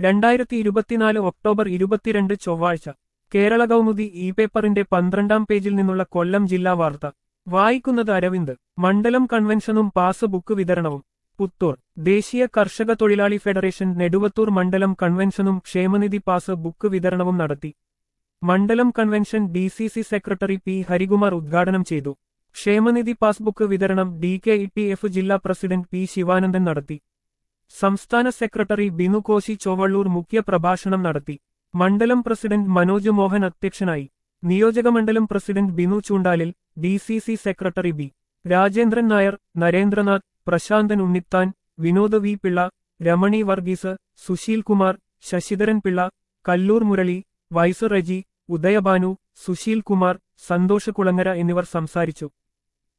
രണ്ടായിരത്തി ഇരുപത്തിനാല് ഒക്ടോബർ ഇരുപത്തിരണ്ട് ചൊവ്വാഴ്ച കേരള കൗമുദി ഇ പേപ്പറിന്റെ പന്ത്രണ്ടാം പേജിൽ നിന്നുള്ള കൊല്ലം ജില്ലാ വാർത്ത വായിക്കുന്നത് അരവിന്ദ് മണ്ഡലം കൺവെൻഷനും പാസ് ബുക്ക് വിതരണവും പുത്തൂർ ദേശീയ കർഷക തൊഴിലാളി ഫെഡറേഷൻ നെടുവത്തൂർ മണ്ഡലം കൺവെൻഷനും ക്ഷേമനിധി പാസ് ബുക്ക് വിതരണവും നടത്തി മണ്ഡലം convention D C C secretary P Harikumar ഉദ്ഘാടനം ചെയ്തു ക്ഷേമനിധി പാസ്ബുക്ക് വിതരണം D K E T F ജില്ലാ പ്രസിഡന്റ് പി ശിവാനന്ദൻ നടത്തി സംസ്ഥാന സെക്രട്ടറി ബിനു കോശി ചൊവ്വള്ളൂർ മുഖ്യ പ്രഭാഷണം നടത്തി മണ്ഡലം പ്രസിഡന്റ് മനോജ് മോഹൻ അധ്യക്ഷനായി നിയോജക മണ്ഡലം president Binu Choondalil D C C secretary B Rajendran Nair Narendranath Prasanthan Unnithan Vinod V Pillai Ramani Varghese Susheel Kumar Sasidharan Pillai Kallur Murali vice Reji Udayabhanu Susheel Kumar Santhosh Kulangara എന്നിവർ സംസാരിച്ചു